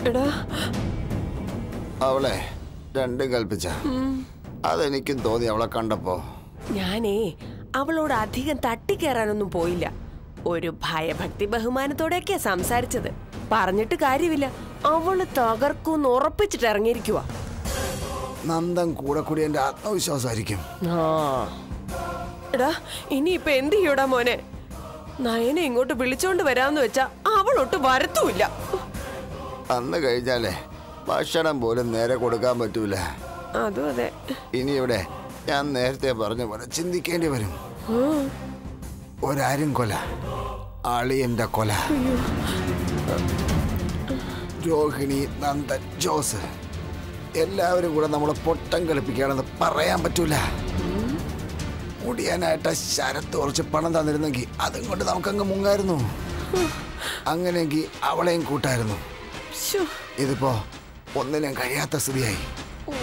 എടാ അവളെ രണ്ടും കൽപ്പിച്ച അതെനിക്കും തോന്നി അവളെ കണ്ടപ്പോ ഞാനേ അവളോട് അധികം തട്ടിക്കേറാനൊന്നും പോയില്ല ഒരു ഭയഭക്തി ബഹുമാനത്തോടെയൊക്കെയാ സംസാരിച്ചത് പറഞ്ഞിട്ട് കാര്യമില്ല അവള് തകർക്കൂന്ന് ഉറപ്പിച്ചിട്ട് ഇറങ്ങിയിരിക്കുവാ നന്ദൻ കൂടെ കൂടി എന്റെ ആത്മവിശ്വാസമായിരിക്കും ആ. എടാ ഇനിയിപ്പൊ എന്ത് ചെയ്യൂടാ മോനെ നയനെ ഇങ്ങോട്ട് വിളിച്ചോണ്ട് വരാന്ന് വെച്ചാ അവളൊട്ട് വരത്തുമില്ല അന്ന് കഴിഞ്ഞാലേ ഭക്ഷണം പോലും നേരെ കൊടുക്കാൻ പറ്റൂല അതും അതെ ഇനി ഇവിടെ ഞാൻ നേരത്തെ പറഞ്ഞ പോലെ ചിന്തിക്കേണ്ടി വരും ഉം. ഒരാരും കൊല അളിയന്റെ കൊല രോഹിണി നന്ദൻ ജോസ് എല്ലാവരും കൂടെ നമ്മളെ പൊട്ടം കളിപ്പിക്കുകയാണെന്ന് പറയാൻ പറ്റൂല മുടിയാനായിട്ട് ശരത്ത് കുറച്ച് പണം തന്നിരുന്നെങ്കിൽ അതും കൊണ്ട് നമുക്കങ്ങ് മുങ്ങായിരുന്നു അങ്ങനെയെങ്കിൽ അവളെയും കൂട്ടായിരുന്നു ശ്ശോ. ഇതിപ്പോ ഒന്നിനും കഴിയാത്ത സ്ഥിതിയായി ഓ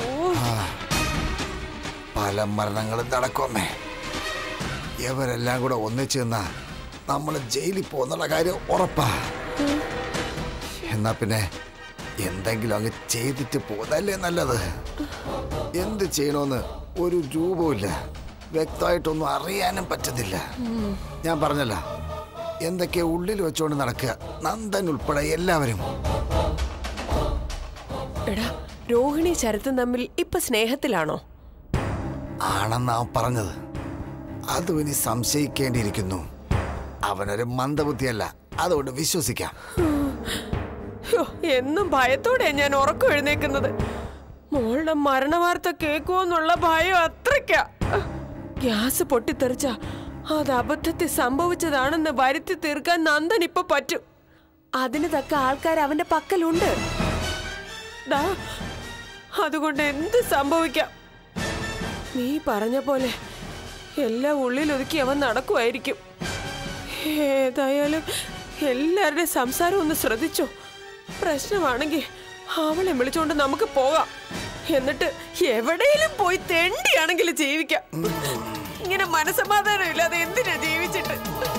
പല മരണങ്ങളും നടക്കുമേ ഇവരെല്ലാം കൂടെ ഒന്നിച്ചു നിന്നാ നമ്മൾ ജയിലിൽ പോകുന്നുള്ള കാര്യം ഉറപ്പാ എന്നാ പിന്നെ എന്തെങ്കിലും അങ്ങ് ചെയ്തിട്ട് പോകുന്നല്ലേ നല്ലത് എന്ത് ചെയ്യണമെന്ന് ഒരു രൂപവുമില്ല വ്യക്തമായിട്ടൊന്നും അറിയാനും പറ്റത്തില്ല ഞാൻ പറഞ്ഞല്ല എന്തൊക്കെ ഉള്ളിൽ വെച്ചുകൊണ്ട് നടക്കുക നന്ദൻ ഉൾപ്പെടെ എല്ലാവരും എടാ രോഹിണി ശരത്തും തമ്മിൽ ഇപ്പൊ സ്നേഹത്തിലാണോ ആണെന്നാ പറഞ്ഞത് അതും ഇനി സംശയിക്കേണ്ടിയിരിക്കുന്നു അവനൊരു മന്ദബുദ്ധിയല്ല അതുകൊണ്ട് വിശ്വസിക്കാം ഹ്യോ, എന്നും ഭയത്തോടെ ഞാൻ ഉറക്കം എഴുന്നേക്കുന്നത് മോളുടെ മരണവാർത്ത കേൾക്കുമെന്നുള്ള ഭയം അത്രയ്ക്ക ഗ്യാസ് പൊട്ടിത്തെറിച്ച അത് അബദ്ധത്തിൽ സംഭവിച്ചതാണെന്ന് വരുത്തി തീർക്കാൻ നന്ദൻ ഇപ്പൊ പറ്റും അതിന് തക്ക ആൾക്കാർ അവന്റെ പക്കലുണ്ട് ദാ, അതുകൊണ്ട് എന്ത് സംഭവിക്കാം നീ പറഞ്ഞ പോലെ എല്ലാം ഉള്ളിലൊതുക്കി അവൻ നടക്കുമായിരിക്കും ഏതായാലും എല്ലാവരുടെയും സംസാരം ഒന്ന് ശ്രദ്ധിച്ചോ പ്രശ്നമാണെങ്കിൽ അവളെ വിളിച്ചോണ്ട് നമുക്ക് പോകാം എന്നിട്ട് എവിടെയെങ്കിലും പോയി തെണ്ടിയാണെങ്കിലും ജീവിക്കാം ഇങ്ങനെ മനസമാധാനം ഇല്ലാതെ എന്തിനാ ജീവിച്ചിട്ട്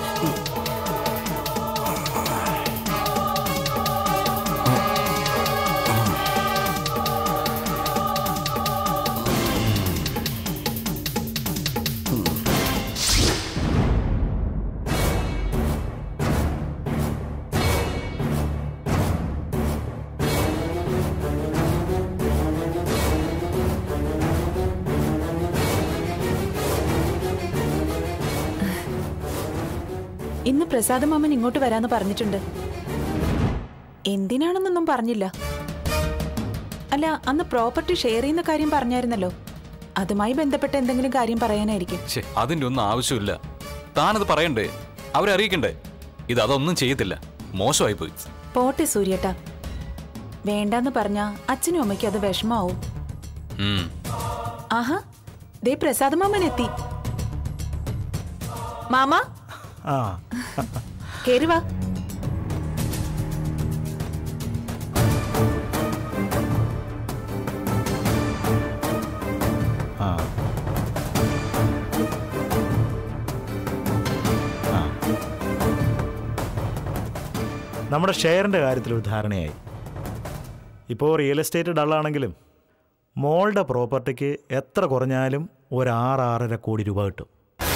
ഇന്ന് പ്രസാദ മാമൻ ഇങ്ങോട്ട് വരാന്ന് പറഞ്ഞിട്ടുണ്ട് എന്തിനാണെന്നൊന്നും പറഞ്ഞില്ല അല്ല അന്ന് പ്രോപ്പർട്ടി ഷെയർ ചെയ്യുന്ന കാര്യം പറഞ്ഞായിരുന്നല്ലോ അതുമായി ബന്ധപ്പെട്ട എന്തെങ്കിലും കാര്യം പറയാനായിരിക്കും ശേ അതിന്റെ ഒന്നും ആവശ്യമില്ല താനത് പറയണ്ടേ അവരെ അറിയിക്കണ്ടേ ഇത് അതൊന്നും ചെയ്യത്തില്ല മോശമായി പോയി പോട്ടെ സൂര്യേട്ടാ വേണ്ടാന്ന് പറഞ്ഞ അച്ഛനും അമ്മയ്ക്കും അത് വിഷമാവും ഉം. ആഹാ ദേ പ്രസാദ മാമൻ എത്തി മാമ ആ കേറി വാ ആ ആ. നമ്മുടെ ഷെയറിൻ്റെ കാര്യത്തിൽ ഒരു ധാരണയായി ഇപ്പോൾ റിയൽ എസ്റ്റേറ്റ് ഡള്ളാണെങ്കിലും മോളുടെ പ്രോപ്പർട്ടിക്ക് എത്ര കുറഞ്ഞാലും ഒരു ആറ് ആറര കോടി രൂപ കിട്ടും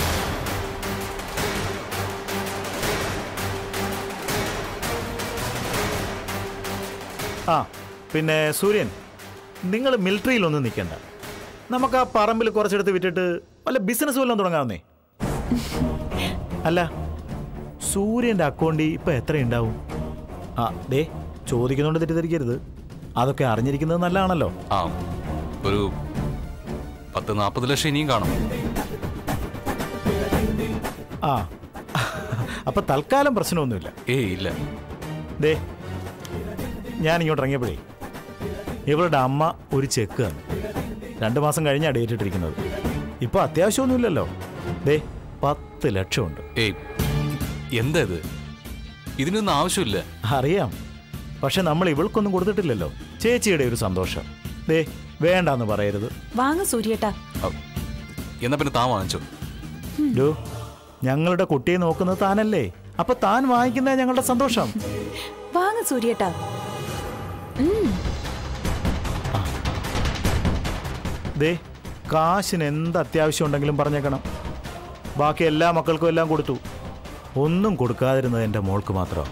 ആ പിന്നെ സൂര്യൻ നിങ്ങൾ മിലിറ്ററിയിലൊന്നും നിൽക്കണ്ട നമുക്ക് ആ പറമ്പിൽ കുറച്ചെടുത്ത് വിറ്റിട്ട് വല്ല ബിസിനസ് വല്ലതും തുടങ്ങാവുന്നേ അല്ല സൂര്യൻ്റെ അക്കൗണ്ടിൽ ഇപ്പം എത്രയുണ്ടാവും ആ ദേ ചോദിക്കുന്നതുകൊണ്ട് തെറ്റിദ്ധരിക്കരുത് അതൊക്കെ അറിഞ്ഞിരിക്കുന്നത് നല്ലതാണല്ലോ ആ ഒരു പത്ത് നാൽപ്പത് ലക്ഷം ഇനിയും കാണും ആ അപ്പം തൽക്കാലം പ്രശ്നമൊന്നുമില്ല ഏയ് ഇല്ല ദേ ഞാൻ ഇങ്ങോട്ട് ഇറങ്ങിയപ്പോഴേ ഇവളുടെ അമ്മ ഒരു ചെക്ക് തന്നു രണ്ട് മാസം കഴിഞ്ഞാണ് ഡേറ്റ് ഇട്ടിരിക്കുന്നത് ഇപ്പോൾ അത്യാവശ്യമൊന്നുമില്ലല്ലോ ദേ പത്ത് ലക്ഷമുണ്ട് ഏയ് എന്താ ഇത് ഇതിനൊന്നും ആവശ്യമില്ല അറിയാം പക്ഷെ നമ്മൾ ഇവൾക്കൊന്നും കൊടുത്തിട്ടില്ലല്ലോ ചേച്ചിയുടെ ഒരു സന്തോഷം ദേ വേണ്ടാന്ന് പറയരുത് വാങ്ങ സൂര്യേട്ടാ ഔ. എന്നാ പിന്നെ താൻ വാങ്ങിച്ചോ ഡോ ഞങ്ങളുടെ കുട്ടിയെ നോക്കുന്നത് താനല്ലേ അപ്പൊ താൻ വാങ്ങിക്കുന്ന ഞങ്ങളുടെ സന്തോഷം വാങ്ങ സൂര്യേട്ടാ ആ. ദേ കാശിന് എന്ത് അത്യാവശ്യം ഉണ്ടെങ്കിലും പറഞ്ഞേക്കണം ബാക്കി എല്ലാ മക്കൾക്കും എല്ലാം കൊടുത്തു ഒന്നും കൊടുക്കാതിരുന്നത് എൻ്റെ മോൾക്ക് മാത്രമാണ്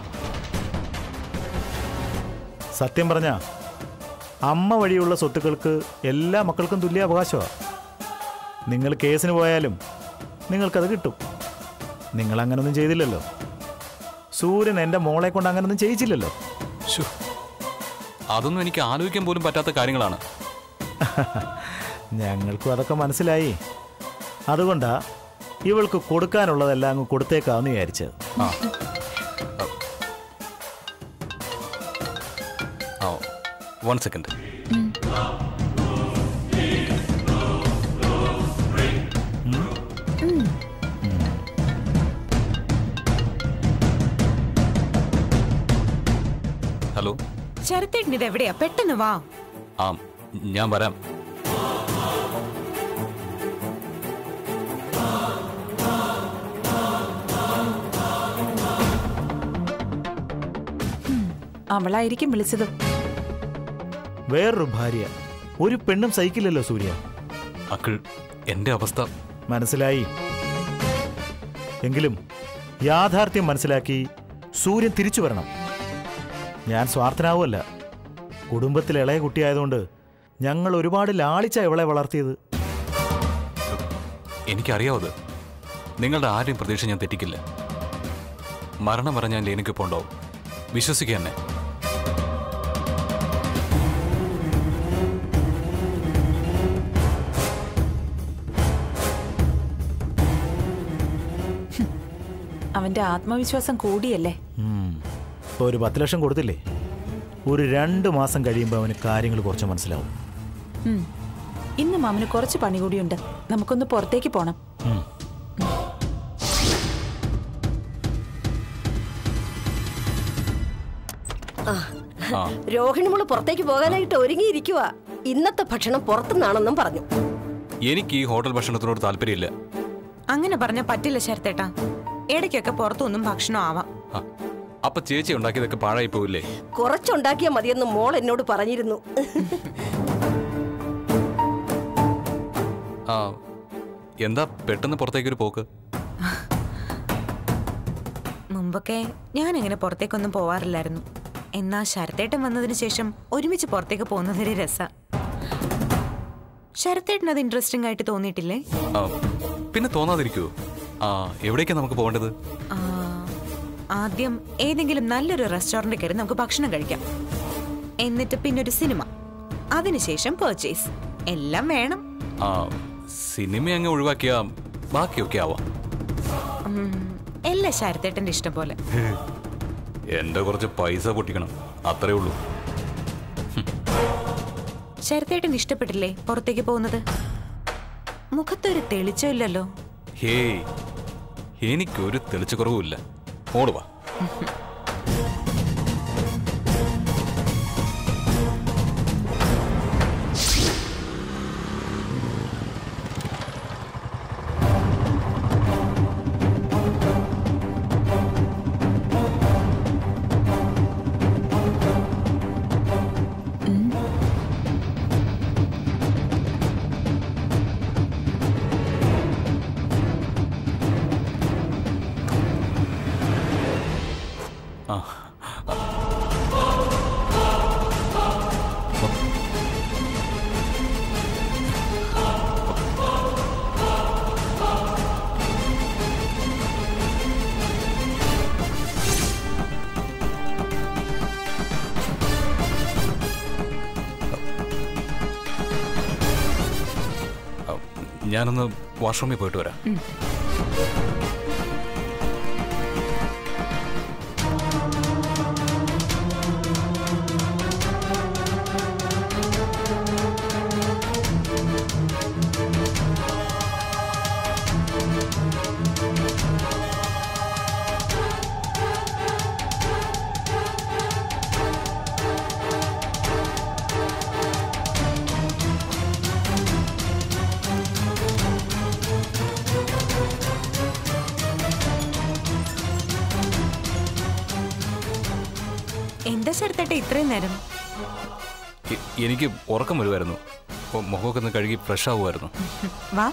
സത്യം പറഞ്ഞ അമ്മ വഴിയുള്ള സ്വത്തുക്കൾക്ക് എല്ലാ മക്കൾക്കും തുല്യ അവകാശമാണ് നിങ്ങൾ കേസിന് പോയാലും നിങ്ങൾക്കത് കിട്ടും നിങ്ങൾ അങ്ങനൊന്നും ചെയ്തില്ലല്ലോ സൂര്യൻ എൻ്റെ മോളെ കൊണ്ട് അങ്ങനൊന്നും ചെയ്യിച്ചില്ലല്ലോ ശ്ശോ. അതൊന്നും എനിക്ക് ആലോചിക്കാൻ പോലും പറ്റാത്ത കാര്യങ്ങളാണ് ഞങ്ങൾക്കും അതൊക്കെ മനസ്സിലായി അതുകൊണ്ടാ ഇവൾക്ക് കൊടുക്കാനുള്ളതെല്ലാം അങ്ങ് കൊടുത്തേക്കാന്ന് വിചാരിച്ചത് ആ ആ വൺ സെക്കൻഡ് ഹലോ ശരത്തേട്ടൻ ഇത് എവിടെയാ പെട്ടെന്ന് വാ ആ ഞാൻ വരാം അവളായിരിക്കും വിളിച്ചത് വേറൊരു ഭാര്യ ഒരു പെണ്ണും സഹിക്കില്ലല്ലോ സൂര്യ അക്കിൾ എൻ്റെ അവസ്ഥ മനസ്സിലായി എങ്കിലും യാഥാർത്ഥ്യം മനസ്സിലാക്കി സൂര്യൻ തിരിച്ചു വരണം ഞാൻ സ്വാർത്ഥനാവുമല്ല കുടുംബത്തിലെ ഇളയ കുട്ടിയായതുകൊണ്ട് ഞങ്ങൾ ഒരുപാട് ലാളിച്ച ഇവളെ വളർത്തിയത് എനിക്കറിയാവത് നിങ്ങളുടെ ആരെയും പ്രതീക്ഷ ഞാൻ തെറ്റിക്കില്ല മരണം വരെ ഞാൻ ലേനിക്കൊപ്പം ഉണ്ടാവും വിശ്വസിക്കുക എന്നെ അവന്റെ ആത്മവിശ്വാസം കൂടിയല്ലേ ഉം. ഇപ്പൊ ഒരു പത്ത് ലക്ഷം കൊടുത്തില്ലേ ഒരു രണ്ട് മാസം കഴിയുമ്പോൾ അവന് കാര്യങ്ങൾ കുറച്ച് മനസ്സിലാവും ഉം. ഇന്ന് മാമന് കുറച്ച് പണി കൂടിയുണ്ട് നമുക്കൊന്ന് പുറത്തേക്ക് പോണം ഉം. ആ രോഹിണി മോള് പുറത്തേക്ക് പോകാനായിട്ട് ഒരുങ്ങിയിരിക്കുക ഇന്നത്തെ ഭക്ഷണം പുറത്തുനിന്നാണെന്നും പറഞ്ഞു എനിക്ക് ഈ ഹോട്ടൽ ഭക്ഷണത്തിനോട് താല്പര്യമില്ല അങ്ങനെ പറഞ്ഞ പറ്റില്ല ശരത്തേട്ടാ ഇടയ്ക്കൊക്കെ പുറത്തൊന്നും ഭക്ഷണം ആവാം ആ, അപ്പൊ ചേച്ചി ഉണ്ടാക്കിയതൊക്കെ പാഴായി പോവില്ലേ കുറച്ചുണ്ടാക്കിയാൽ മതിയെന്ന് മോൾ എന്നോട് പറഞ്ഞിരുന്നു ആ എന്താ പെട്ടെന്ന് പുറത്തേക്കൊരു പോക്ക് മുമ്പൊക്കെ ഞാൻ അങ്ങനെ പുറത്തേക്കൊന്നും പോവാറില്ലായിരുന്നു എന്നാ ശരത്തേട്ടൻ വന്നതിന് ശേഷം ഒരുമിച്ച് പുറത്തേക്ക് പോകുന്നതൊരു രസ ശരത്തേട്ടൻ അത് ഇൻട്രസ്റ്റിംഗ് ആയിട്ട് തോന്നിയിട്ടില്ലേ ആ, പിന്നെ തോന്നാതിരിക്കുവോ ആ എവിടേക്കാ നമുക്ക് പോകേണ്ടത് ആ, ആദ്യം ഏതെങ്കിലും നല്ലൊരു റെസ്റ്റോറൻറ്റ് കയറി നമുക്ക് ഭക്ഷണം കഴിക്കാം എന്നിട്ട് പിന്നെ ഒരു സിനിമ അതിനുശേഷം പർച്ചേസ് എല്ലാം വേണം ആ സിനിമ അങ്ങ് ഒഴിവാക്കിയാ ബാക്കിയൊക്കെ ആവാം ഉം, എല്ലാം ശരത്തേട്ടന്റെ ഇഷ്ടം പോലെ എന്റെ കുറച്ച് പൈസ പൊട്ടിക്കണം അത്രേ ഉള്ളൂ ശരത്തേട്ടൻ ഇഷ്ടപ്പെട്ടില്ലേ പുറത്തേക്ക് പോകുന്നത് മുഖത്തൊരു തെളിച്ചമില്ലല്ലോ ഹേയ് എനിക്കൊരു തെളിച്ചു കുറവുമില്ല ഓടുവാ ആ ആ, ഞാനൊന്ന് വാഷ്റൂമിൽ പോയിട്ട് വരാം എന്താ ശരത്തേട്ട ഇത്രയും നേരം എ- എനിക്ക് ഉറക്കം വരുമായിരുന്നു അപ്പോൾ മുഖമൊക്കെ ഒന്ന് കഴുകി ഫ്രഷ് ആവുമായിരുന്നു വാ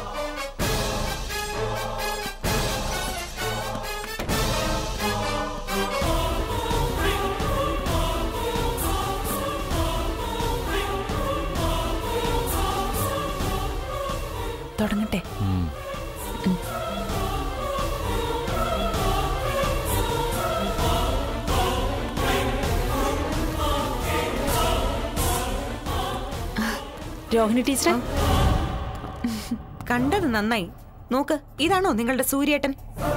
തുടങ്ങട്ടെ രോഹിണി ടീച്ചറെ കണ്ടത് നന്നായി നോക്ക് ഇതാണോ നിങ്ങളുടെ സൂര്യേട്ടൻ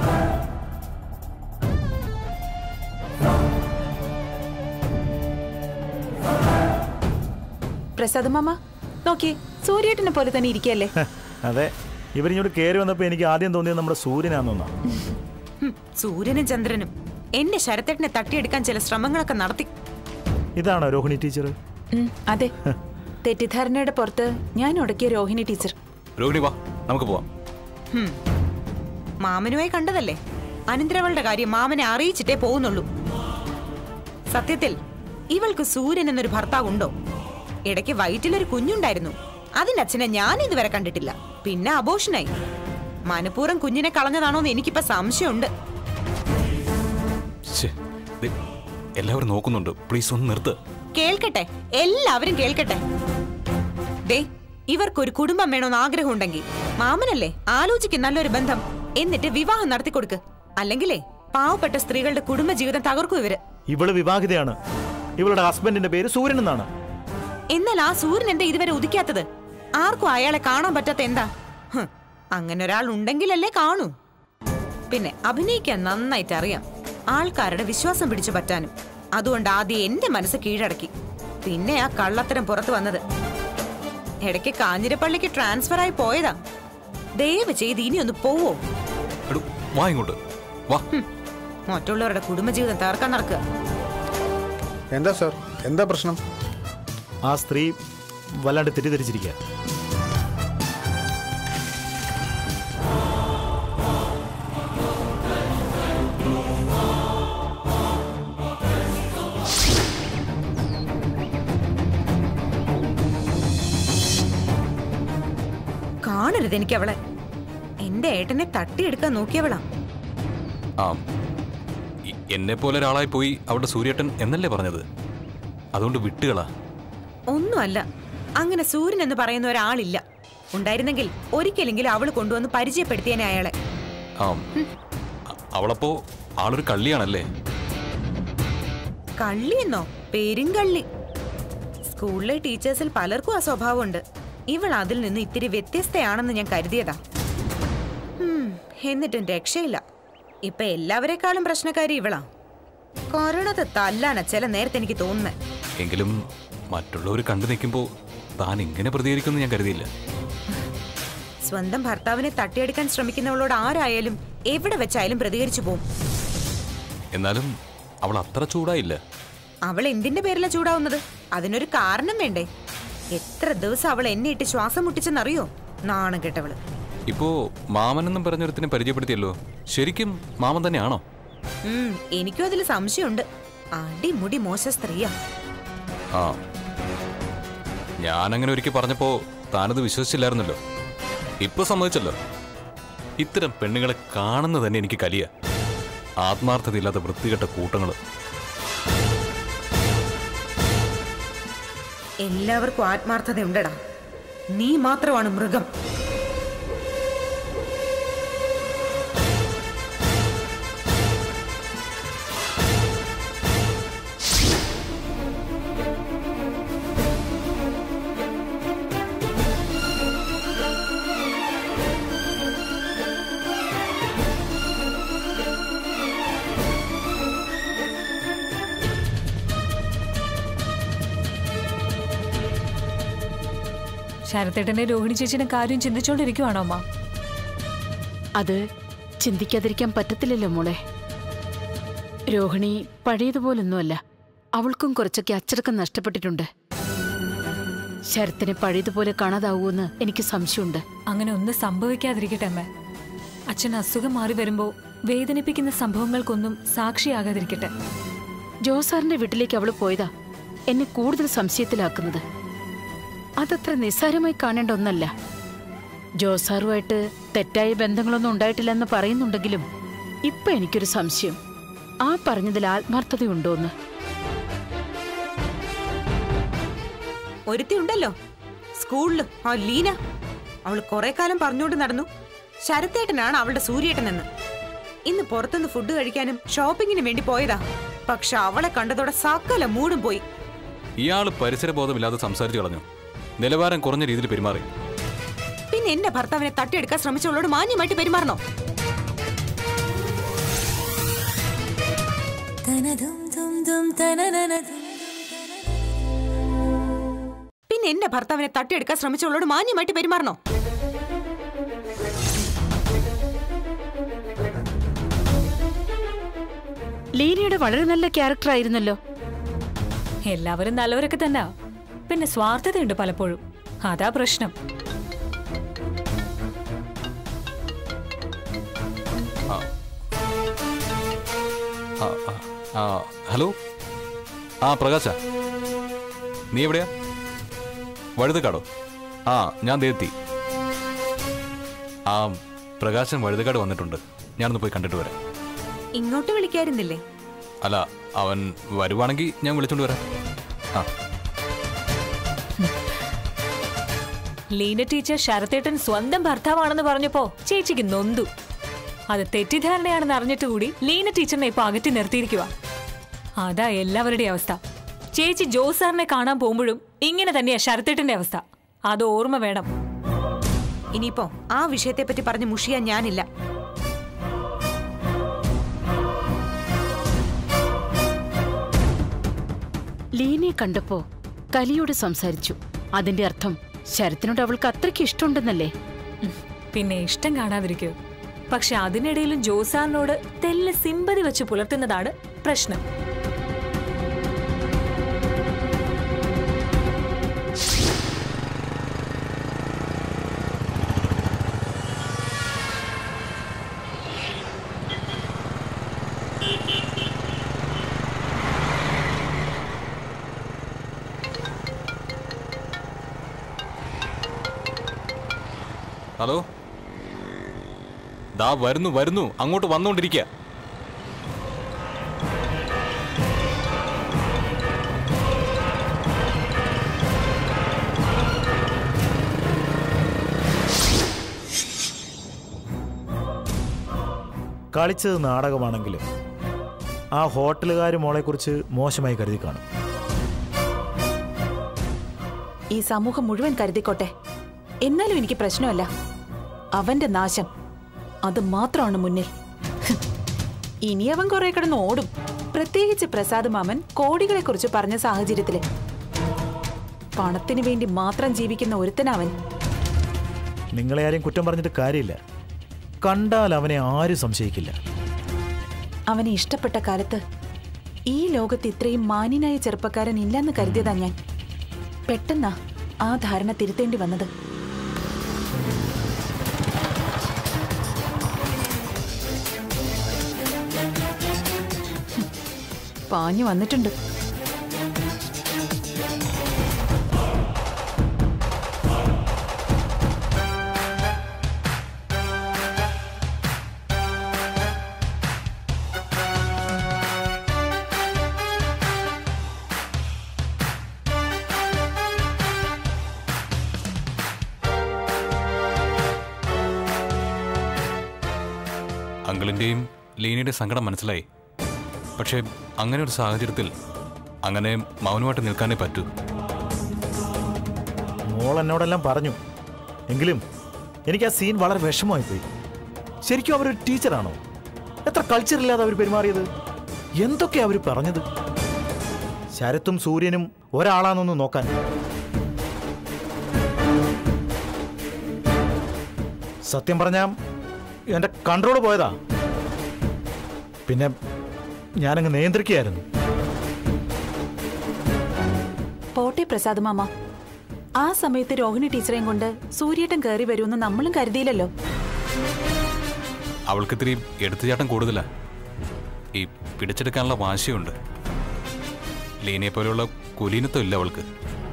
പ്രസാദ് മാമ നോക്കിയേ സൂര്യേട്ടനെ പോലെ തന്നെ ഇരിക്കല്ലേ ഹ, അതെ ഇവരിങ്ങോട്ട് കയറി വന്നപ്പോൾ എനിക്ക് ആദ്യം തോന്നിയത് നമ്മുടെ സൂര്യനാണെന്നാ ഹും, സൂര്യനും ചന്ദ്രനും എന്റെ ശരത്തേട്ടനെ തട്ടിയെടുക്കാൻ ചില ശ്രമങ്ങളൊക്കെ നടത്തി ഇതാണോ രോഹിണി ടീച്ചർ ഉം, അതെ തെറ്റിദ്ധാരണയുടെ പുറത്ത് ഞാൻ ഉടക്കിയ രോഹിണി ടീച്ചർ രോഹിണി വാ നമുക്ക് പോവാം ഹും. മാമനുമായി കണ്ടതല്ലേ അനന്തരവളുടെ കാര്യം മാമനെ അറിയിച്ചിട്ടേ പോകുന്നുള്ളൂ സത്യത്തിൽ ഇവൾക്ക് സൂര്യൻ എന്നൊരു ഭർത്താവുണ്ടോ ഇടയ്ക്ക് വയറ്റിലൊരു കുഞ്ഞുണ്ടായിരുന്നു അതിന്റെ അച്ഛനെ ഞാൻ ഇതുവരെ കണ്ടിട്ടില്ല പിന്നെ അബോഷനായി മനഃപൂർവ്വം കുഞ്ഞിനെ കളഞ്ഞതാണോന്ന് എനിക്കിപ്പോ സംശയമുണ്ട് ശ്ശേ, ദേ, എല്ലാവരും നോക്കുന്നുണ്ട് പ്ലീസ് ഒന്ന് നിർത്ത് കേൾക്കട്ടെ എല്ലാവരും കേൾക്കട്ടെ ദേ ഇവർക്കൊരു കുടുംബം വേണമെന്ന് ആഗ്രഹമുണ്ടെങ്കിൽ മാമനല്ലേ ആലോചിക്കും നല്ലൊരു ബന്ധം എന്നിട്ട് വിവാഹം നടത്തി കൊടുക്ക് അല്ലെങ്കിലേ പാവപ്പെട്ട സ്ത്രീകളുടെ കുടുംബജീവിതം തകർക്കും ഇവര് ഇവള് വിവാഹിതയാണ് ഇവളുടെ ഹസ്ബൻഡിന്റെ പേര് സൂര്യൻ എന്നാണ് എന്നാൽ ആ സൂര്യൻ എന്താ ഇതുവരെ ഉദിക്കാത്തത് ആർക്കും അയാളെ കാണാൻ പറ്റാത്ത എന്താ ഹ്, അങ്ങനെ ഒരാൾ ഉണ്ടെങ്കിലല്ലേ കാണൂ പിന്നെ അഭിനയിക്കാൻ നന്നായിട്ട് അറിയാം ആൾക്കാരുടെ വിശ്വാസം പിടിച്ചു പറ്റാനും അതുകൊണ്ട് ആദ്യം എന്റെ മനസ്സ് കീഴടക്കി പിന്നെ ആ കള്ളത്തരം പുറത്തു വന്നത് ഇടയ്ക്ക് കാഞ്ഞിരപ്പള്ളിക്ക് ട്രാൻസ്ഫർ ആയി പോയതാ ദയവ് ചെയ്ത് ഇനി ഒന്ന് പോവോ എടോ വാ ഇങ്ങോട്ട് വാ ഹും, മറ്റുള്ളവരുടെ കുടുംബജീവിതം തകർക്കാൻ നടക്കുക എന്താ സാർ എന്താ പ്രശ്നം ആ സ്ത്രീ വല്ലാണ്ട് തെറ്റിദ്ധരിച്ചിരിക്കുക കാണരുത് എനിക്ക് അവളെ എന്റെ ഏട്ടനെ തട്ടിയെടുക്കാൻ നോക്കിയവളാ ആ എന്നെ പോലെ ഒരാളായി പോയി അവിടെ സൂര്യേട്ടൻ എന്നല്ലേ പറഞ്ഞത് അതുകൊണ്ട് വിട്ടുകളാ ഒന്നുമല്ല അങ്ങനെ സൂര്യൻ എന്ന് പറയുന്ന ഒരാളില്ല ഉണ്ടായിരുന്നെങ്കിൽ ഒരിക്കലെങ്കിലും അവൾ കൊണ്ടുവന്ന് പരിചയപ്പെടുത്തിയേനെ അയാളെ ആ അ- അവളപ്പോ ആളൊരു കള്ളിയാണല്ലേ കള്ളിയെന്നോ പെരുങ്കള്ളി സ്കൂളിലെ ടീച്ചേഴ്സിൽ പലർക്കും ആ സ്വഭാവമുണ്ട് ഇവൾ അതിൽ നിന്ന് ഇത്തിരി വ്യത്യസ്തയാണെന്ന് ഞാൻ കരുതിയതാ ഉം, എന്നിട്ടും രക്ഷയില്ല ഇപ്പൊ എല്ലാവരെക്കാളും പ്രശ്നക്കാരി ഇവളാ കൊറോണത്തെ തല്ലാനാ ചില നേരത്തെ എനിക്ക് തോന്നുന്നേ എങ്കിലും മറ്റുള്ളവർ കണ്ടു നിൽക്കുമ്പോൾ താൻ ഇങ്ങനെ പ്രതികരിക്കുമെന്ന് ഞാൻ കരുതിയില്ല സ്വന്തം ഭർത്താവിനെ തട്ടിയെടുക്കാൻ ശ്രമിക്കുന്നവളോട് ആരായാലും എവിടെ വെച്ചായാലും പ്രതികരിച്ചു പോകും എന്നാലും അവൾ അത്ര ചൂടായില്ല അവൾ എന്തിന്റെ പേരിലാ ചൂടാവുന്നത് അതിനൊരു കാരണം വേണ്ടേ എത്ര ദിവസം അവൾ എന്നെ ഇട്ട് ശ്വാസം മുട്ടിച്ചെന്നറിയോ നാണം കെട്ടവള് ഇപ്പോ മാമനെന്നും പറഞ്ഞൊരുത്തിനെ പരിചയപ്പെടുത്തിയല്ലോ ശരിക്കും മാമൻ തന്നെയാണോ ഉം എനിക്കും അതിൽ സംശയമുണ്ട് അടിമുടി മോശ സ്ത്രീയാ ആ ഞാനങ്ങനെ ഒരിക്കൽ പറഞ്ഞപ്പോ താനത് വിശ്വസിച്ചില്ലായിരുന്നല്ലോ ഇപ്പൊ സമ്മതിച്ചല്ലോ ഇത്തരം പെണ്ണുങ്ങളെ കാണുന്നത് തന്നെ എനിക്ക് കലിയ ആത്മാർത്ഥതയില്ലാത്ത വൃത്തികെട്ട കൂട്ടങ്ങള് എല്ലാവർക്കും ആത്മാർത്ഥതയുണ്ടടാ നീ മാത്രമാണ് മൃഗം ശരത്തേട്ടന്റെ രോഹിണി ചേച്ചിയുടെ കാര്യം ചിന്തിച്ചോണ്ടിരിക്കുവാണോ അമ്മ അത് ചിന്തിക്കാതിരിക്കാൻ പറ്റത്തില്ലല്ലോ മോളെ രോഹിണി പഴയതുപോലൊന്നുമല്ല അവൾക്കും കുറച്ചൊക്കെ അച്ചടക്കം നഷ്ടപ്പെട്ടിട്ടുണ്ട് ശരത്തിനെ പഴയതുപോലെ കാണാതാവൂന്ന് എനിക്ക് സംശയമുണ്ട് അങ്ങനെ ഒന്നും സംഭവിക്കാതിരിക്കട്ടെ അമ്മ അച്ഛൻ അസുഖം മാറി വരുമ്പോ വേദനിപ്പിക്കുന്ന സംഭവങ്ങൾക്കൊന്നും സാക്ഷിയാകാതിരിക്കട്ടെ ജോസാറിന്റെ വീട്ടിലേക്ക് അവള് പോയതാ എന്നെ കൂടുതൽ സംശയത്തിലാക്കുന്നത് അതത്ര നിസ്സാരമായി കാണേണ്ട ഒന്നല്ല ജോസാറുമായിട്ട് തെറ്റായ ബന്ധങ്ങളൊന്നും ഉണ്ടായിട്ടില്ലെന്ന് പറയുന്നുണ്ടെങ്കിലും ഇപ്പൊ എനിക്കൊരു സംശയം ആ പറഞ്ഞതിൽ ആത്മാർത്ഥതയുണ്ടോന്ന് ഒരുത്തി ഉണ്ടല്ലോ സ്കൂളില് ആ ലീന അവള് കുറെ കാലം പറഞ്ഞുകൊണ്ട് നടന്നു ശരത്തേട്ടനാണ് അവളുടെ സൂര്യേട്ടനെന്ന് ഇന്ന് പുറത്തുനിന്ന് ഫുഡ് കഴിക്കാനും ഷോപ്പിങ്ങിനും വേണ്ടി പോയതാ പക്ഷെ അവളെ കണ്ടതോടെ സകല മൂടും പോയി ഇയാള് പരിസരബോധമില്ലാതെ സംസാരിച്ചു കളഞ്ഞു നിലവാരം കുറഞ്ഞ രീതിയിൽ പെരുമാറി പിന്നെ എന്റെ ഭർത്താവിനെ തട്ടിയെടുക്കാൻ ശ്രമിച്ചവളോട് മാന്യമായിട്ട് പെരുമാറണോ പിന്നെ എന്റെ ഭർത്താവിനെ തട്ടിയെടുക്കാൻ ശ്രമിച്ചവളോട് മാന്യമായിട്ട് പെരുമാറണോ ലീനയുടെ വളരെ നല്ല ക്യാരക്ടർ ആയിരുന്നല്ലോ എല്ലാവരും നല്ലവരൊക്കെ തന്നെ പിന്നെ സ്വാർത്ഥതയുണ്ട് പലപ്പോഴും അതാ പ്രശ്നം ആ, ആ, ആ, ഹലോ ആ പ്രകാശ നീ എവിടെയാ വഴുതക്കാടോ ആ ഞാൻ ദേത്തി ആ പ്രകാശൻ വഴുതക്കാട് വന്നിട്ടുണ്ട് ഞാനൊന്ന് പോയി കണ്ടിട്ട് വരാം ഇങ്ങോട്ട് വിളിക്കായിരുന്നില്ലേ അല്ല അവൻ വരുവാണെങ്കിൽ ഞാൻ വിളിച്ചോണ്ട് വരാം ആ ലീന ടീച്ചർ ശരത്തേട്ടൻ സ്വന്തം ഭർത്താവാണെന്ന് പറഞ്ഞപ്പോ ചേച്ചിക്ക് നൊന്തു അത് തെറ്റിദ്ധാരണയാണെന്ന് അറിഞ്ഞിട്ട് കൂടി ലീന ടീച്ചറിനെ ഇപ്പൊ അകറ്റി നിർത്തിയിരിക്കുക അതാ എല്ലാവരുടെയും അവസ്ഥ ചേച്ചി ജോസ് സാറിനെ കാണാൻ പോകുമ്പോഴും ഇങ്ങനെ തന്നെയാ ശരത്തേട്ടന്റെ അവസ്ഥ അത് ഓർമ്മ വേണം ഇനിയിപ്പോ ആ വിഷയത്തെ പറ്റി പറഞ്ഞ് മുഷിയാൻ ഞാനില്ല ലീനയെ കണ്ടപ്പോ കലിയോട് സംസാരിച്ചു അതിന്റെ അർത്ഥം ശരത്തിനോട് അവൾക്ക് അത്രയ്ക്ക് ഇഷ്ടമുണ്ടെന്നല്ലേ ഉം, പിന്നെ ഇഷ്ടം കാണാതിരിക്കോ പക്ഷെ അതിനിടയിലും ജോസാറിനോട് തെല്ല് സിമ്പതി വെച്ച് പുലർത്തുന്നതാണ് പ്രശ്നം ഹലോ ദാ വരുന്നു വരുന്നു അങ്ങോട്ട് വന്നുകൊണ്ടിരിക്കുക കളിച്ചത് നാടകമാണെങ്കിലും ആ ഹോട്ടലുകാർ മോളെക്കുറിച്ച് മോശമായി കരുതി കാണും ഈ സമൂഹം മുഴുവൻ കരുതിക്കോട്ടെ എന്നാലും എനിക്ക് പ്രശ്നമല്ല അവന്റെ നാശം അത് മാത്രമാണ് മുന്നിൽ ഹ്. ഇനി അവൻ കുറെ കിടന്ന് ഓടും പ്രത്യേകിച്ച് പ്രസാദ് മാമൻ കോടികളെ കുറിച്ച് പറഞ്ഞ സാഹചര്യത്തില് പണത്തിന് വേണ്ടി മാത്രം ജീവിക്കുന്ന ഒരുത്തനവൻ നിങ്ങളെ ആരെയും കുറ്റം പറഞ്ഞിട്ട് കാര്യമില്ല കണ്ടാൽ അവനെ ആരും സംശയിക്കില്ല അവനെ ഇഷ്ടപ്പെട്ട കാലത്ത് ഈ ലോകത്ത് ഇത്രയും മാന്യനായ ചെറുപ്പക്കാരൻ ഇല്ലെന്ന് കരുതിയതാ ഞാൻ പെട്ടെന്നാ ആ ധാരണ തിരുത്തേണ്ടി വന്നത് ഹും, പാഞ്ഞു വന്നിട്ടുണ്ട് അങ്കിളിൻ്റെയും ലീനയുടെ സങ്കടം മനസ്സിലായി പക്ഷേ അങ്ങനെ ഒരു സാഹചര്യത്തിൽ അങ്ങനെ മൗനമായിട്ട് നിൽക്കാനേ പറ്റൂ മോൾ എന്നോടെല്ലാം പറഞ്ഞു എങ്കിലും എനിക്ക് ആ സീൻ വളരെ വിഷമമായി പോയി ശരിക്കും അവരൊരു ടീച്ചറാണോ എത്ര കൾച്ചർ ഇല്ലാതെ അവർ പെരുമാറിയത് എന്തൊക്കെയാ അവർ പറഞ്ഞത് ശരത്തും സൂര്യനും ഒരാളാണെന്നൊന്ന് നോക്കാൻ സത്യം പറഞ്ഞാ എന്റെ കൺട്രോൾ പോയതാ പിന്നെ ഞാനങ്ങ് നിയന്ത്രിക്കുകയായിരുന്നു പോട്ടെ പ്രസാദ് മാമ ആ സമയത്ത് രോഹിണി ടീച്ചറെയും കൊണ്ട് സൂര്യേട്ടൻ കയറി വരുമെന്ന് നമ്മളും കരുതിയില്ലല്ലോ അവൾക്ക് ഇത്തിരി എടുത്തുചാട്ടം കൂടുതലാ ഈ പിടിച്ചെടുക്കാനുള്ള വാശിയുണ്ട് ലീനയെ പോലെയുള്ള കുലീനത്വം ഇല്ല അവൾക്ക്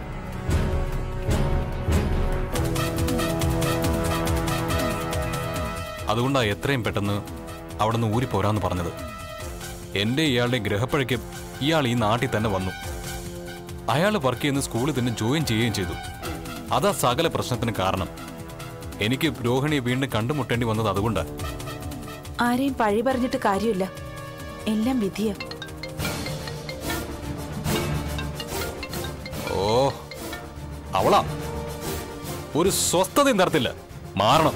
അതുകൊണ്ടാ എത്രയും പെട്ടെന്ന് അവിടെ നിന്ന് ഊരിപ്പോരാന്ന് പറഞ്ഞത് എന്റെ ഇയാളുടെ ഗ്രഹപ്പഴയ്ക്ക് ഇയാൾ ഈ നാട്ടിൽ തന്നെ വന്നു അയാൾ വർക്ക് ചെയ്യുന്ന സ്കൂളിൽ തന്നെ ജോയിൻ ചെയ്യുകയും ചെയ്തു അതാ സകല പ്രശ്നത്തിന് കാരണം എനിക്ക് രോഹിണിയെ വീണ്ടും കണ്ടുമുട്ടേണ്ടി വന്നത് അതുകൊണ്ടാ ആരെയും പഴി പറഞ്ഞിട്ട് കാര്യമില്ല എല്ലാം വിധിയാ ഓ അവളാ ഒരു സ്വസ്ഥതയും തരത്തില്ല മാറണം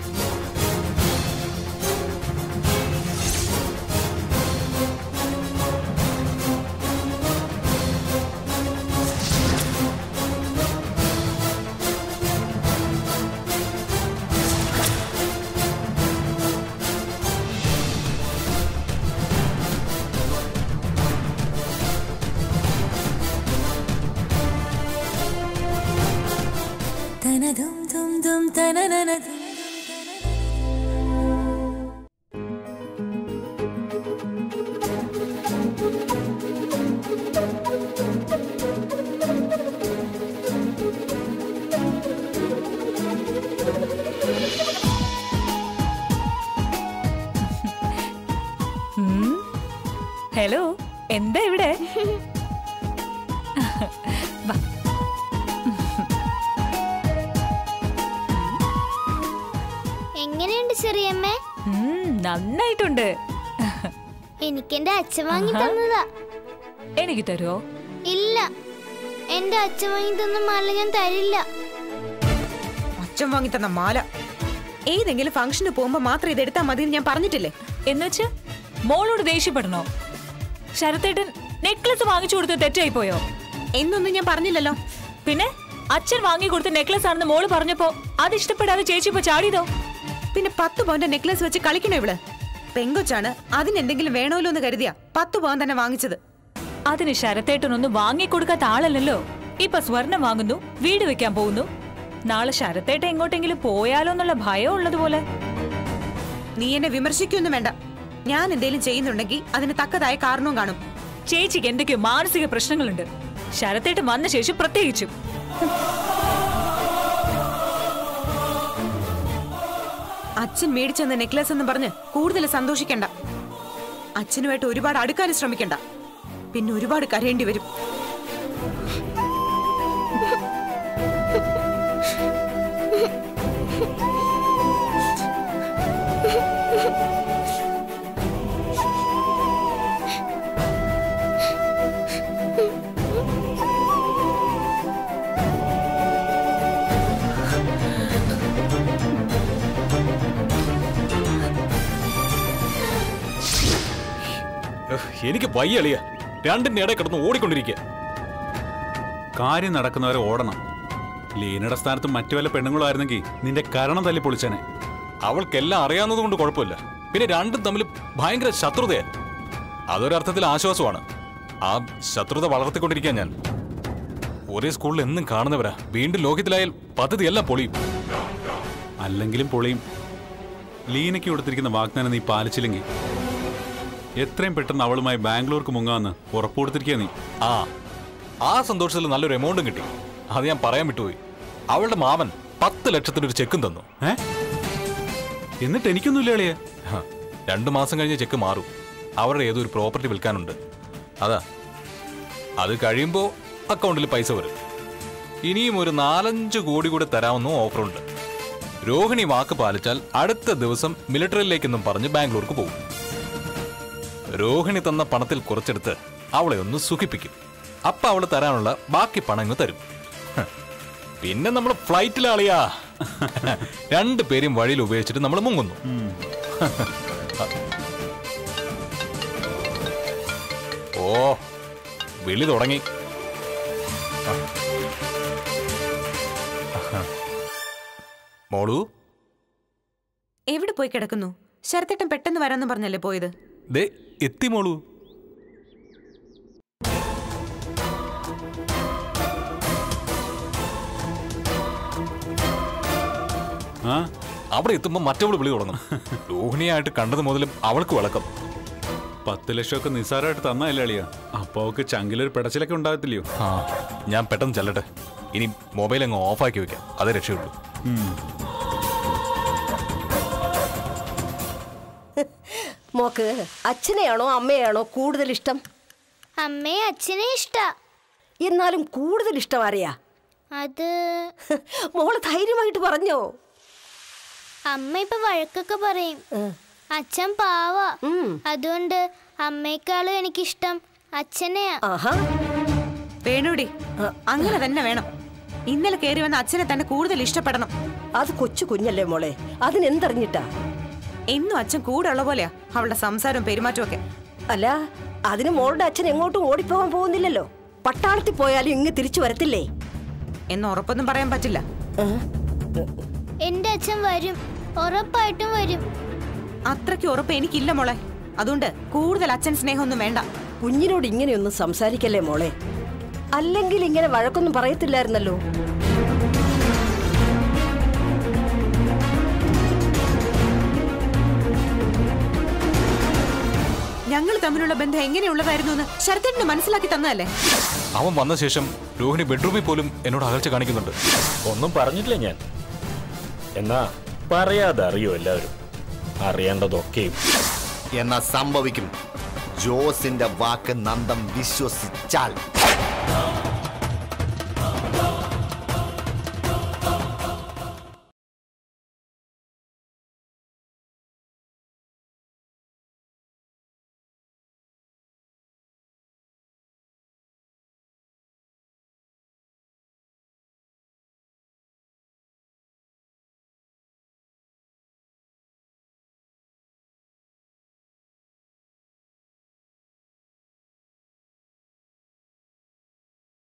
ഉം. ഹലോ എന്താ ഇവിടെ വാ. എങ്ങനെയുണ്ട് ചെറിയമ്മേ ഉം, നന്നായിട്ടുണ്ട് എനിക്കെന്റെ അച്ഛൻ വാങ്ങി ആഹാ. തന്നതാ എനിക്ക് തരുമോ ഇല്ല എന്റെ അച്ഛൻ വാങ്ങി തന്ന മാല ഞാൻ തരില്ല അച്ഛൻ വാങ്ങി തന്ന മാല ഏതെങ്കിലും ഫംഗ്ഷന് പോകുമ്പോ മാത്രം ഇത് എടുത്താൽ മതി ഞാൻ പറഞ്ഞിട്ടില്ലേ എന്നുവെച്ച് മോളോട് ദേഷ്യപ്പെടണോ ശരത്തേട്ടൻ നെക്ലസ് വാങ്ങിച്ചു കൊടുത്ത് തെറ്റായി പോയോ എന്നൊന്നും ഞാൻ പറഞ്ഞില്ലല്ലോ പിന്നെ അച്ഛൻ വാങ്ങി കൊടുത്ത നെക്ലസ് ആണെന്ന് മോള് പറഞ്ഞപ്പോ അത് ഇഷ്ടപ്പെടാതെ ചേച്ചി ഇപ്പൊ ചാടിയതോ പിന്നെ പത്ത് പവന്റെ നെക്ലസ് വെച്ച് കളിക്കണോ ഇവള് പെങ്കൊച്ചാണ് അതിനെന്തെങ്കിലും വേണമല്ലോ എന്ന് കരുതിയാ പത്ത് പവൻ തന്നെ വാങ്ങിച്ചത് അതിന് ശരത്തേട്ടനൊന്നും വാങ്ങിക്കൊടുക്കാത്ത ആളല്ലല്ലോ ഇപ്പൊ സ്വർണം വാങ്ങുന്നു വീട് വെക്കാൻ പോകുന്നു നാളെ ശരത്തേട്ടൻ എങ്ങോട്ടെങ്കിലും പോയാലോ എന്നുള്ള ഭയം ഉള്ളതുപോലെ നീ എന്നെ വിമർശിക്കൊന്നും വേണ്ട ഞാൻ എന്തേലും ചെയ്യുന്നുണ്ടെങ്കിൽ അതിന് തക്കതായ കാരണവും കാണും ചേച്ചിക്ക് എന്തൊക്കെയോ മാനസിക പ്രശ്നങ്ങളുണ്ട് ശരത്തേട്ടൻ വന്ന ശേഷം പ്രത്യേകിച്ചും അച്ഛൻ മേടിച്ചെന്ന നെക്ലസ് എന്ന് പറഞ്ഞ് കൂടുതൽ സന്തോഷിക്കണ്ട അച്ഛനുമായിട്ട് ഒരുപാട് അടുക്കാൻ ശ്രമിക്കണ്ട പിന്നെ ഒരുപാട് കരയേണ്ടി വരും ഉഹ്, എനിക്ക് വയ്യ അളിയ രണ്ടിന്റെ ഇടയിൽ കിടന്ന് ഓടിക്കൊണ്ടിരിക്കുക കാര്യം നടക്കുന്നവരെ ഓടണം ലീനയുടെ സ്ഥാനത്ത് മറ്റു വല്ല പെണ്ണുങ്ങളായിരുന്നെങ്കിൽ നിന്റെ കരണം തല്ലി പൊളിച്ചനെ അവൾക്കെല്ലാം അറിയാവുന്നത് കൊണ്ട് കുഴപ്പമില്ല പിന്നെ രണ്ടും തമ്മിൽ ഭയങ്കര ശത്രുതയാ അതൊരർത്ഥത്തിൽ ആശ്വാസമാണ് ആ ശത്രുത വളർത്തിക്കൊണ്ടിരിക്കാൻ ഞാൻ ഒരേ സ്കൂളിൽ എന്നും കാണുന്നവരാ വീണ്ടും ലോകത്തിലായാൽ പദ്ധതി എല്ലാം പൊളിയും അല്ലെങ്കിലും പൊളിയും ലീനയ്ക്ക് കൊടുത്തിരിക്കുന്ന വാഗ്ദാനം നീ പാലിച്ചില്ലെങ്കിൽ എത്രയും പെട്ടെന്ന് അവളുമായി ബാംഗ്ലൂർക്ക് മുങ്ങാന്ന് ഉറപ്പ് കൊടുത്തിരിക്കുക നീ ആ ആ സന്തോഷത്തിൽ നല്ലൊരു എമൗണ്ടും കിട്ടി അത് ഞാൻ പറയാൻ വിട്ടുപോയി അവളുടെ മാമൻ പത്ത് ലക്ഷത്തിന് ഒരു ചെക്കും തന്നു ഏ എന്നിട്ട് എനിക്കൊന്നുമില്ല എളിയ ഹ, രണ്ടു മാസം കഴിഞ്ഞ് ചെക്ക് മാറും അവരുടെ ഏതൊരു പ്രോപ്പർട്ടി വിൽക്കാനുണ്ട് അതാ അത് കഴിയുമ്പോൾ അക്കൗണ്ടിൽ പൈസ വരും ഇനിയും ഒരു നാലഞ്ച് കോടി കൂടെ തരാമെന്നും ഓഫറുണ്ട് രോഹിണി വാക്ക് പാലിച്ചാൽ അടുത്ത ദിവസം മിലിറ്ററിയിലേക്കെന്നും പറഞ്ഞ് ബാംഗ്ലൂർക്ക് പോകും രോഹിണി തന്ന പണത്തിൽ കുറച്ചെടുത്ത് അവളെ ഒന്ന് സുഖിപ്പിക്കും അപ്പൊ അവള് തരാനുള്ള ബാക്കി പണം ഇങ്ങ് തരും ഹ, പിന്നെ നമ്മൾ ഫ്ലൈറ്റിലാളിയാ രണ്ടു പേരും വഴിയിൽ ഉപയോഗിച്ചിട്ട് നമ്മൾ മുങ്ങുന്നു ഓ വിളി തുടങ്ങി മോളു എവിടെ പോയി കിടക്കുന്നു ശരത്തേട്ടൻ പെട്ടെന്ന് വരാന്ന് പറഞ്ഞല്ലേ പോയത് ദേ എത്തി മോളു ആ അവിടെ എത്തുമ്പോൾ മറ്റവള് വിളി തുടങ്ങും രോഹിണിയായിട്ട് കണ്ടത് മുതലും അവൾക്ക് വിളക്കം പത്ത് ലക്ഷമൊക്കെ നിസ്സാരമായിട്ട് തന്നല്ലേ അളിയ അപ്പൊ അവക്ക് ചങ്കിലൊരു പിടച്ചിലൊക്കെ ഉണ്ടാകത്തില്ലയോ ആ ഞാൻ പെട്ടെന്ന് ചെല്ലട്ടെ ഇനി മൊബൈൽ അങ്ങ് ഓഫാക്കി വെക്കാം അതേ രക്ഷയുള്ളൂ മോക്ക് അച്ഛനെയാണോ അമ്മയാണോ കൂടുതൽ ഇഷ്ടം അമ്മയെ അച്ഛനെ ഇഷ്ടാ എന്നാലും കൂടുതൽ ഇഷ്ടം അറിയാ അത് മോള് ധൈര്യമായിട്ട് പറഞ്ഞോ അമ്മ ഇപ്പൊ വഴക്കൊക്കെ പറയും അച്ഛൻ പാവ അതുകൊണ്ട് അമ്മയെക്കാളും എനിക്കിഷ്ടം അച്ഛനെയാ വേണൂടി അങ്ങനെ തന്നെ വേണം ഇന്നലെ കയറി വന്ന അച്ഛനെ തന്നെ കൂടുതൽ ഇഷ്ടപ്പെടണം അത് കൊച്ചു കുഞ്ഞല്ലേ മോളെ അതിനെന്തറിഞ്ഞിട്ടാ എന്നും അച്ഛൻ കൂടെ ഉള്ള പോലെയാ അവളുടെ സംസാരവും പെരുമാറ്റവും ഒക്കെ അല്ല അതിന് മോളുടെ അച്ഛൻ എങ്ങോട്ടും ഓടിപ്പോകാൻ പോകുന്നില്ലല്ലോ പട്ടാളത്തിൽ പോയാലും ഇങ്ങ് തിരിച്ചു വരത്തില്ലേ എന്ന് ഉറപ്പൊന്നും പറയാൻ പറ്റില്ല എന്റെ അച്ഛൻ വരും ഉറപ്പായിട്ടും വരും അത്രയ്ക്ക് ഉറപ്പ് എനിക്കില്ല മോളെ അതുകൊണ്ട് കൂടുതൽ അച്ഛൻ സ്നേഹമൊന്നും വേണ്ട കുഞ്ഞിനോട് ഇങ്ങനെയൊന്നും സംസാരിക്കല്ലേ മോളെ അല്ലെങ്കിൽ ഇങ്ങനെ വഴക്കൊന്നും പറയത്തില്ലായിരുന്നല്ലോ ഞങ്ങൾ തമ്മിലുള്ള ബന്ധം എങ്ങനെയുള്ളതായിരുന്നു എന്ന് ശരത്തേട്ടിന് മനസ്സിലാക്കി തന്നതല്ലേ അവൻ വന്ന ശേഷം രോഹിണി ബെഡ്റൂമിൽ പോലും എന്നോട് അകൽച്ച കാണിക്കുന്നുണ്ട് ഒന്നും പറഞ്ഞിട്ടില്ല ഞാൻ എന്നാ പറയാതെ അറിയോ എല്ലാവരും അറിയേണ്ടതൊക്കെയും എന്നാ സംഭവിക്കും ജോസിന്റെ വാക്ക് നന്ദം വിശ്വസിച്ചാൽ